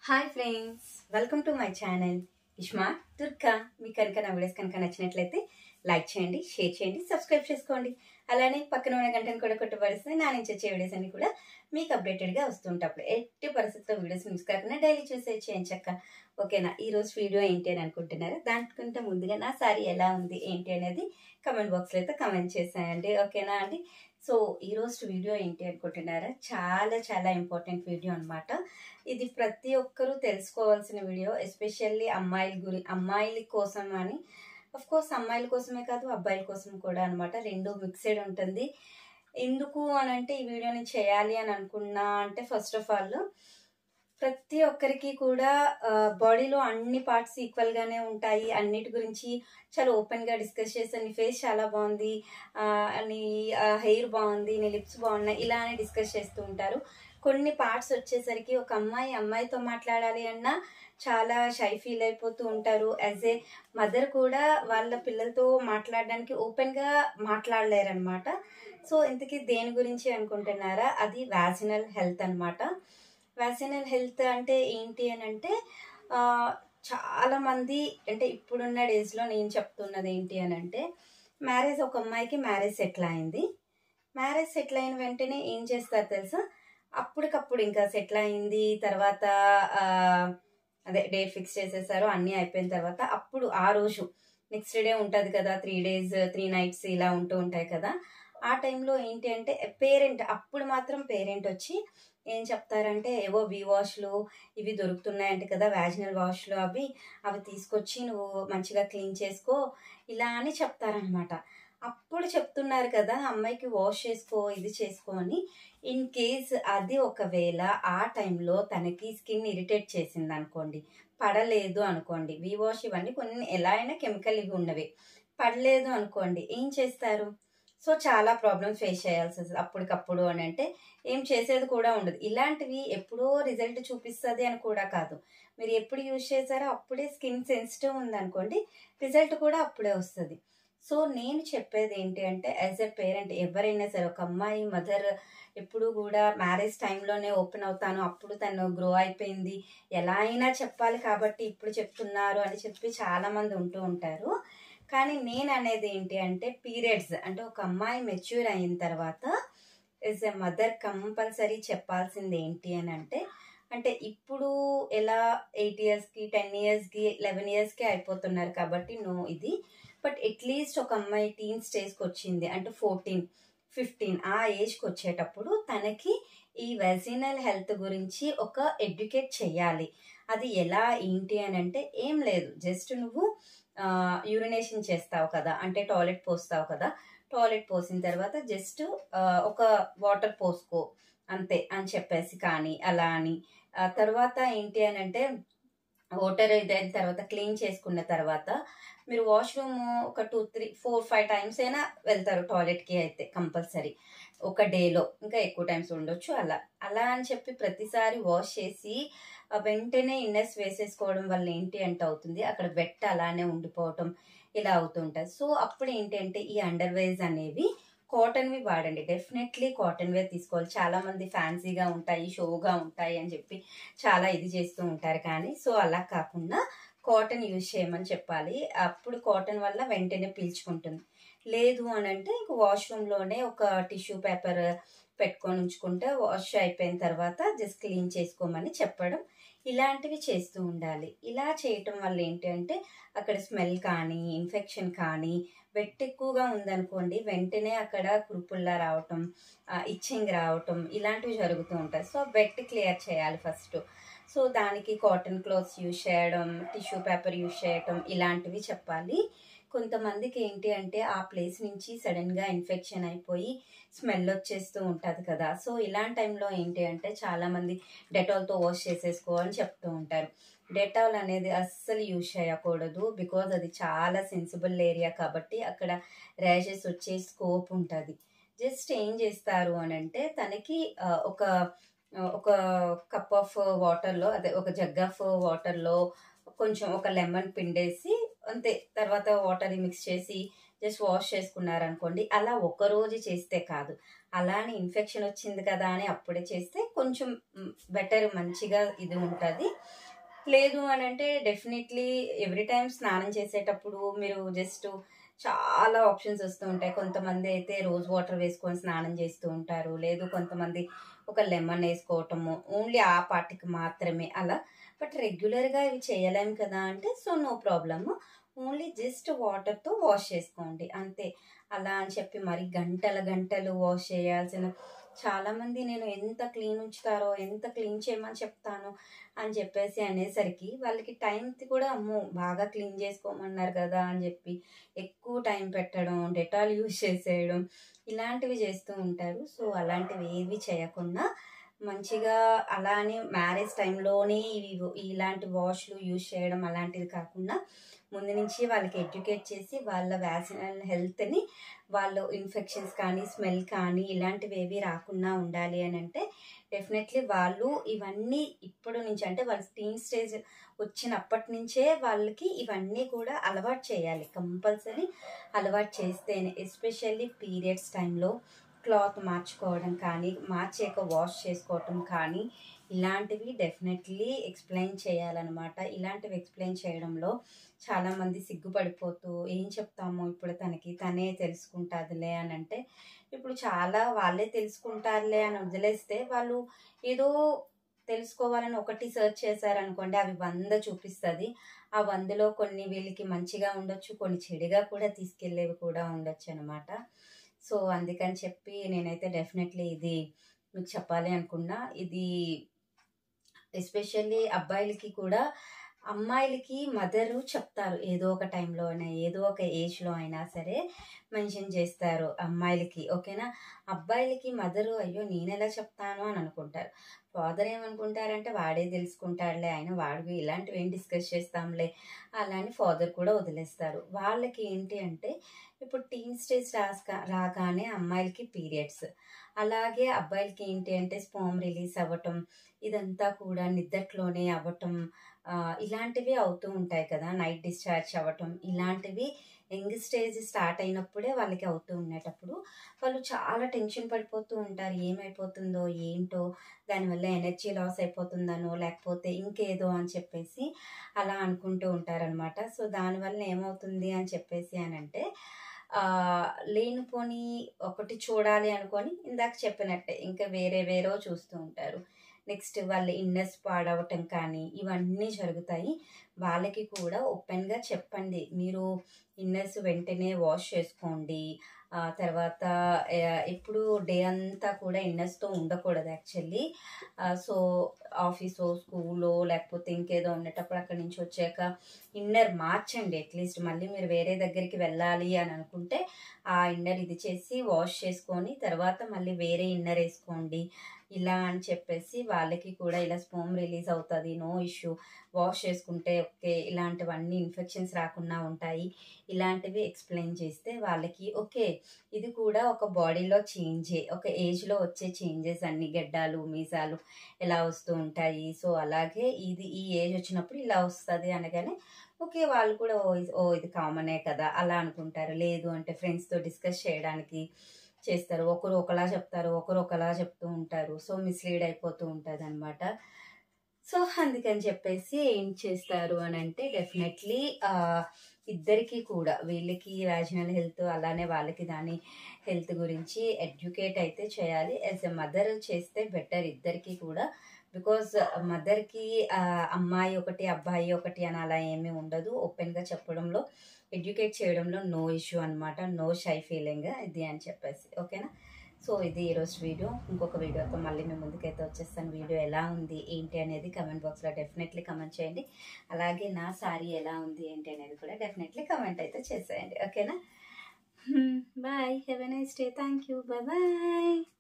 hi friends welcome to my channel Ishma Durga మీకు కనుక నా వీడియోస్ కనుక నచ్చినట్లయితే లైక్ చేయండి షేర్ చేయండి సబ్స్క్రైబ్ చేసుకోండి అలానే పక్కన ఉన్న గంటను కూడా కొట్టుపడిస్తే నా నుంచి వచ్చే వీడియోస్ అన్ని కూడా మీకు అప్డేటెడ్గా వస్తుంటప్పుడు ఎట్టి పరిస్థితుల్లో వీడియోస్ మిస్ కాకుండా డైలీ చూసే చక్క ఓకేనా ఈ రోజు వీడియో ఏంటి అని అనుకుంటున్నారా దానికంటే ముందుగా నా సారీ ఎలా ఉంది ఏంటి అనేది కమెంట్ బాక్స్లో అయితే కమెంట్ చేసాయండి ఓకేనా అండి సో ఈ రోజు వీడియో ఏంటి అనుకుంటున్నారా చాలా చాలా ఇంపార్టెంట్ వీడియో అనమాట ఇది ప్రతి ఒక్కరూ తెలుసుకోవాల్సిన వీడియో ఎస్పెషల్లీ అమ్మాయిల గురి అమ్మాయిల కోసం అని అఫ్ కోర్స్ అమ్మాయిల కోసమే కాదు అబ్బాయిల కోసం కూడా అనమాట రెండు మిక్సెడ్ ఉంటుంది ఎందుకు అని అంటే ఈ వీడియోని చేయాలి అని అనుకున్నా అంటే ఫస్ట్ ఆఫ్ ఆల్ ప్రతి ఒక్కరికి కూడా బాడీలో అన్ని పార్ట్స్ ఈక్వల్ గానే ఉంటాయి అన్నిటి గురించి చాలా ఓపెన్ గా డిస్కస్ చేస్తాను నీ ఫేస్ చాలా బాగుంది ఆ, నీ హెయిర్ బాగుంది నీ లిప్స్ బాగున్నాయి ఇలా అని డిస్కస్ చేస్తూ ఉంటారు కొన్ని పార్ట్స్ వచ్చేసరికి ఒక అమ్మాయి అమ్మాయితో మాట్లాడాలి అన్నా చాలా షై ఫీల్ అయిపోతూ ఉంటారు యాజ్ ఏ మదర్ కూడా వాళ్ళ పిల్లలతో మాట్లాడడానికి ఓపెన్ గా మాట్లాడలేరనమాట సో ఇంతకీ దేని గురించి అనుకుంటున్నారా అది వ్యాజినల్ హెల్త్ అన్నమాట వ్యాసినల్ హెల్త్ అంటే ఏంటి అని అంటే ఆ, చాలా మంది అంటే ఇప్పుడున్న డేస్లో నేను చెప్తున్నది ఏంటి అని అంటే మ్యారేజ్ ఒక అమ్మాయికి మ్యారేజ్ సెటిల్ అయింది మ్యారేజ్ సెటిల్ అయిన వెంటనే ఏం చేస్తారు తెలుసా అప్పటికప్పుడు ఇంకా సెటిల్ అయింది తర్వాత ఆ, అదే డేట్ ఫిక్స్ చేసేసారు అన్నీ అయిపోయిన తర్వాత అప్పుడు ఆ రోజు నెక్స్ట్ డే ఉంటుంది కదా త్రీ డేస్ త్రీ నైట్స్ ఇలా ఉంటూ ఉంటాయి కదా ఆ టైంలో ఏంటి అంటే పేరెంట్ అప్పుడు మాత్రం పేరెంట్ వచ్చి ఏం చెప్తారంటే ఏవో వి వాష్లు ఇవి దొరుకుతున్నాయంట కదా వ్యాజినల్ వాష్లు అవి అవి తీసుకొచ్చి నువ్వు మంచిగా క్లీన్ చేసుకో ఇలా అని చెప్తారనమాట అప్పుడు చెప్తున్నారు కదా అమ్మాయికి వాష్ చేసుకో ఇది చేసుకో అని ఇన్ కేస్ అది ఒకవేళ ఆ టైంలో తనకి స్కిన్ ఇరిటేట్ చేసింది అనుకోండి పడలేదు అనుకోండి వి వాష్ ఇవన్నీ కొన్ని ఎలా అయినా కెమికల్ ఇవి ఉన్నవి పడలేదు అనుకోండి ఏం చేస్తారు సో చాలా ప్రాబ్లమ్స్ ఫేస్ చేయాల్సి వస్తుంది అప్పటికప్పుడు అని అంటే ఏం చేసేది కూడా ఉండదు ఇలాంటివి ఎప్పుడో రిజల్ట్ చూపిస్తుంది అని కూడా కాదు మీరు ఎప్పుడు యూజ్ చేశారో అప్పుడే స్కిన్ సెన్సిటివ్ ఉందనుకోండి రిజల్ట్ కూడా అప్పుడే వస్తుంది సో నేను చెప్పేది ఏంటి అంటే యాజ్ ఎ పేరెంట్ ఎవరైనా సరే ఒక అమ్మాయి మదర్ ఎప్పుడు కూడా మ్యారేజ్ టైంలోనే ఓపెన్ అవుతాను అప్పుడు తను గ్రో అయిపోయింది ఎలా అయినా చెప్పాలి కాబట్టి ఇప్పుడు చెప్తున్నారు అని చెప్పి చాలా మంది ఉంటూ ఉంటారు కానీ నేను అనేది ఏంటి అంటే పీరియడ్స్ అంటే ఒక అమ్మాయి మెచ్యూర్ అయిన తర్వాత ఎస్ ఎ మదర్ కంపల్సరీ చెప్పాల్సింది ఏంటి అని అంటే అంటే ఇప్పుడు ఎలా ఎయిట్ ఇయర్స్కి టెన్ ఇయర్స్కి లెవెన్ ఇయర్స్కి అయిపోతున్నారు కాబట్టి నో ఇది బట్ అట్లీస్ట్ ఒక అమ్మాయి టీన్ స్టేజ్కి వచ్చింది అంటే ఫోర్టీన్ ఫిఫ్టీన్ ఆ ఏజ్కి వచ్చేటప్పుడు తనకి ఈ వెజినల్ హెల్త్ గురించి ఒక ఎడ్యుకేట్ చేయాలి అది ఎలా ఏంటి అని అంటే ఏం లేదు జస్ట్ నువ్వు యూరినేషన్ చేస్తావు కదా అంటే టాయిలెట్ పోస్తావు కదా టాయిలెట్ పోసిన తర్వాత జస్ట్ ఒక వాటర్ పోసుకో అంతే అని చెప్పేసి కానీ అలా అని ఆ తర్వాత ఏంటి అని అంటే వాటర్ ఇదైన తర్వాత క్లీన్ చేసుకున్న తర్వాత మీరు వాష్రూమ్ ఒక two three four five times అయినా వెళ్తారు టాయిలెట్కి అయితే కంపల్సరీ ఒక డేలో ఇంకా ఎక్కువ టైమ్స్ ఉండొచ్చు అలా అలా అని చెప్పి ప్రతిసారి వాష్ చేసి ఆ వెంటనే ఇన్నర్స్ వేసేసుకోవడం వల్ల ఏంటి అంటే అవుతుంది అక్కడ వెట్ అలానే ఉండిపోవటం ఇలా అవుతుంటుంది సో అప్పుడు ఏంటి అంటే ఈ అండర్ వేర్స్ అనేవి కాటన్వి వాడండి డెఫినెట్లీ కాటన్ వేర్ తీసుకోవాలి చాలా మంది ఫ్యాన్సీగా ఉంటాయి షోగా ఉంటాయి అని చెప్పి చాలా ఇది చేస్తూ ఉంటారు కానీ సో అలా కాకుండా కాటన్ యూజ్ చేయమని చెప్పాలి అప్పుడు కాటన్ వల్ల వెంటనే పీల్చుకుంటుంది లేదు అని అంటే ఇంక వాష్రూమ్లోనే ఒక టిష్యూ పేపర్ పెట్టుకొని ఉంచుకుంటే వాష్ అయిపోయిన తర్వాత జస్ట్ క్లీన్ చేసుకోమని చెప్పడం ఇలాంటివి చేస్తూ ఉండాలి ఇలా చేయటం వల్ల ఏంటి అంటే అక్కడ స్మెల్ కానీ ఇన్ఫెక్షన్ కానీ వెట్ ఎక్కువగా ఉందనుకోండి వెంటనే అక్కడ కురుపుల్లా రావటం ఇచ్చింగ్ రావటం ఇలాంటివి జరుగుతూ ఉంటాయి సో వెట్ క్లియర్ చేయాలి ఫస్ట్ సో దానికి కాటన్ క్లాత్స్ యూజ్ చేయడం టిష్యూ పేపర్ యూజ్ చేయటం ఇలాంటివి చెప్పాలి కొంతమందికి ఏంటి అంటే ఆ ప్లేస్ నుంచి సడన్గా ఇన్ఫెక్షన్ అయిపోయి స్మెల్ వచ్చేస్తూ ఉంటుంది కదా సో ఇలాంటి టైంలో ఏంటి అంటే చాలామంది డెటాల్తో వాష్ చేసేసుకో అని చెప్తూ ఉంటారు డెటాల్ అనేది అస్సలు యూజ్ చేయకూడదు బికాజ్ అది చాలా సెన్సిబుల్ ఏరియా కాబట్టి అక్కడ ర్యాషెస్ వచ్చే స్కోప్ ఉంటుంది జస్ట్ ఏం చేస్తారు అని అంటే తనకి ఒక ఒక కప్ ఆఫ్ వాటర్లో అదే ఒక జగ్ ఆఫ్ వాటర్లో కొంచెం ఒక లెమన్ పిండేసి అంతే తర్వాత వాటర్ మిక్స్ చేసి జస్ట్ వాష్ చేసుకున్నారనుకోండి అలా ఒక రోజు చేస్తే కాదు అలానే ఇన్ఫెక్షన్ వచ్చింది కదా అని అప్పుడే చేస్తే కొంచెం బెటర్ మంచిగా ఇది ఉంటుంది లేదు అని అంటే డెఫినెట్లీ ఎవ్రీ టైం స్నానం చేసేటప్పుడు మీరు జస్ట్ చాలా ఆప్షన్స్ వస్తూ ఉంటాయి కొంతమంది అయితే రోజ్ వాటర్ వేసుకొని స్నానం చేస్తూ ఉంటారు లేదు కొంతమంది ఒక లెమన్ వేసుకోవటము ఓన్లీ ఆ పార్టీకి మాత్రమే అలా బట్ రెగ్యులర్గా ఇవి చేయలేం కదా అంటే so no problem only just వాటర్తో వాష్ చేసుకోండి అంతే అలా అని చెప్పి మరి గంటల గంటలు వాష్ చేయాల్సిన చాలామంది నేను ఎంత క్లీన్ ఉంచుతారో ఎంత క్లీన్ చేయమని చెప్తాను అని చెప్పేసి అనేసరికి వాళ్ళకి టైం కూడా అమ్మో బాగా క్లీన్ చేసుకోమన్నారు కదా అని చెప్పి ఎక్కువ టైం పెట్టడం డెటాల్ యూజ్ చేసేయడం ఇలాంటివి చేస్తూ ఉంటారు సో అలాంటివి ఏవి చేయకుండా మంచిగా అలానే మ్యారేజ్ టైంలోనే ఇవి ఇలాంటి వాష్లు యూజ్ చేయడం అలాంటివి కాకుండా ముందు నుంచి వాళ్ళకి ఎడ్యుకేట్ చేసి వాళ్ళ వ్యాసినల్ హెల్త్ని వాళ్ళు ఇన్ఫెక్షన్స్ కానీ స్మెల్ కానీ ఇలాంటివి ఏవి రాకుండా ఉండాలి అని అంటే డెఫినెట్లీ వాళ్ళు ఇవన్నీ ఇప్పుడు నుంచి అంటే వాళ్ళ టీన్ స్టేజ్ వచ్చినప్పటి నుంచే వాళ్ళకి ఇవన్నీ కూడా అలవాటు చేయాలి కంపల్సరీ అలవాటు చేస్తేనే ఎస్పెషల్లీ పీరియడ్స్ టైంలో క్లాత్ మార్చుకోవడం కానీ మార్చాక వాష్ చేసుకోవటం కానీ ఇలాంటివి డెఫినెట్లీ ఎక్స్ప్లెయిన్ చేయాలన్నమాట ఇలాంటివి ఎక్స్ప్లెయిన్ చేయడంలో చాలామంది సిగ్గుపడిపోతూ ఏం చెప్తామో ఇప్పుడు తనకి తనే తెలుసుకుంటుందిలే అని అంటే ఇప్పుడు చాలా వాళ్ళే తెలుసుకుంటారులే అని వదిలేస్తే వాళ్ళు ఏదో తెలుసుకోవాలని ఒకటి సెర్చ్ చేశారనుకోండి అవి వంద చూపిస్తుంది ఆ వందలో కొన్ని వీళ్ళకి మంచిగా ఉండొచ్చు కొన్ని చెడుగా కూడా తీసుకెళ్ళేవి కూడా ఉండొచ్చు అనమాట సో అందుకని చెప్పి నేనైతే డెఫినెట్లీ ఇది మీకు చెప్పాలి అనుకున్నా ఇది ఎస్పెషల్లీ అబ్బాయిలకి కూడా అమ్మాయిలకి మదరు చెప్తారు ఏదో ఒక టైంలో అయినా ఏదో ఒక ఏజ్లో అయినా సరే మెన్షన్ చేస్తారు అమ్మాయిలకి ఓకేనా అబ్బాయిలకి మదరు అయ్యో నేను ఎలా చెప్తాను అని అనుకుంటారు ఫాదర్ ఏమనుకుంటారంటే వాడే తెలుసుకుంటాడులే ఆయన వాడు ఇలాంటివి ఏం డిస్కస్ చేస్తాంలే అలా అని ఫాదర్ కూడా వదిలేస్తారు వాళ్ళకి ఏంటి అంటే ఇప్పుడు టీన్ స్టేజ్ రాస్కా రాగానే అమ్మాయిలకి పీరియడ్స్ అలాగే అబ్బాయిలకి ఏంటి అంటే స్పామ్ రిలీజ్ అవ్వటం ఇదంతా కూడా నిద్దట్లోనే అవ్వటం ఇలాంటివి అవుతూ ఉంటాయి కదా నైట్ డిశ్చార్జ్ అవ్వటం ఇలాంటివి యంగ్ స్టేజ్ స్టార్ట్ అయినప్పుడే వాళ్ళకి అవుతూ ఉండేటప్పుడు వాళ్ళు చాలా టెన్షన్ పడిపోతూ ఉంటారు ఏమైపోతుందో ఏంటో దానివల్ల ఎనర్జీ లాస్ అయిపోతుందనో లేకపోతే ఇంకేదో అని చెప్పేసి అలా అనుకుంటూ ఉంటారనమాట సో దానివల్ల ఏమవుతుంది అని చెప్పేసి అని అంటే లేనిపోని ఒకటి చూడాలి అనుకొని ఇందాక చెప్పినట్టే ఇంకా వేరే వేరే చూస్తూ ఉంటారు నెక్స్ట్ వాళ్ళ ఇన్నర్స్ పాడవటం కానీ ఇవన్నీ జరుగుతాయి వాళ్ళకి కూడా ఓపెన్గా చెప్పండి మీరు ఇన్నర్స్ వెంటనే వాష్ చేసుకోండి తర్వాత ఎప్పుడు డే అంతా కూడా ఇన్నర్స్తో ఉండకూడదు యాక్చువల్లీ సో ఆఫీసో స్కూలో లేకపోతే ఇంకేదో ఉండేటప్పుడు అక్కడి నుంచి వచ్చాక ఇన్నర్ మార్చండి అట్లీస్ట్ మళ్ళీ మీరు వేరే దగ్గరికి వెళ్ళాలి అని అనుకుంటే ఆ ఇన్నర్ ఇది చేసి వాష్ చేసుకొని తర్వాత మళ్ళీ వేరే ఇన్నర్ వేసుకోండి ఇలా అని చెప్పేసి వాళ్ళకి కూడా ఇలా స్పోమ్ రిలీజ్ అవుతుంది నో ఇష్యూ వాష్ చేసుకుంటే ఓకే ఇలాంటివన్నీ ఇన్ఫెక్షన్స్ రాకుండా ఉంటాయి ఇలాంటివి ఎక్స్ప్లెయిన్ చేస్తే వాళ్ళకి ఓకే ఇది కూడా ఒక బాడీలో చేంజే ఒక ఏజ్లో వచ్చే చేంజెస్ అన్ని గడ్డాలు మీసాలు ఎలా వస్తూ ఉంటాయి సో అలాగే ఇది ఈ ఏజ్ వచ్చినప్పుడు ఇలా వస్తుంది అనగానే ఓకే వాళ్ళు కూడా ఓ ఓ ఇది కామనే కదా అలా అనుకుంటారు లేదు అంటే ఫ్రెండ్స్తో డిస్కస్ చేయడానికి చేస్తారు ఒకరు ఒకలా చెప్తారు ఒకరు ఒకలా చెప్తూ ఉంటారు సో మిస్లీడ్ అయిపోతూ ఉంటుంది అనమాట సో అందుకని చెప్పేసి ఏం చేస్తారు అని అంటే డెఫినెట్లీ ఇద్దరికి కూడా వీళ్ళకి వ్యాజినల్ హెల్త్ అలానే వాళ్ళకి దాని హెల్త్ గురించి ఎడ్యుకేట్ అయితే చేయాలి యాజ్ ఎ మదర్ చేస్తే బెటర్ ఇద్దరికి కూడా బికాజ్ మదర్కి అమ్మాయి ఒకటి అబ్బాయి ఒకటి అని అలా ఏమీ ఉండదు ఓపెన్గా చెప్పడంలో ఎడ్యుకేట్ చేయడంలో నో ఇష్యూ అనమాట నో షై ఫీలింగ్ ఇది అని చెప్పేసి ఓకేనా సో ఇది ఈరోజు వీడియో ఇంకొక వీడియోతో మళ్ళీ మేము ముందుకైతే వచ్చేస్తాను వీడియో ఎలా ఉంది ఏంటి అనేది కమెంట్ బాక్స్లో డెఫినెట్లీ కమెంట్ చేయండి అలాగే నా సారీ ఎలా ఉంది ఏంటి అనేది కూడా డెఫినెట్లీ కమెంట్ అయితే చేసేయండి ఓకేనా bye have a nice day thank you bye bye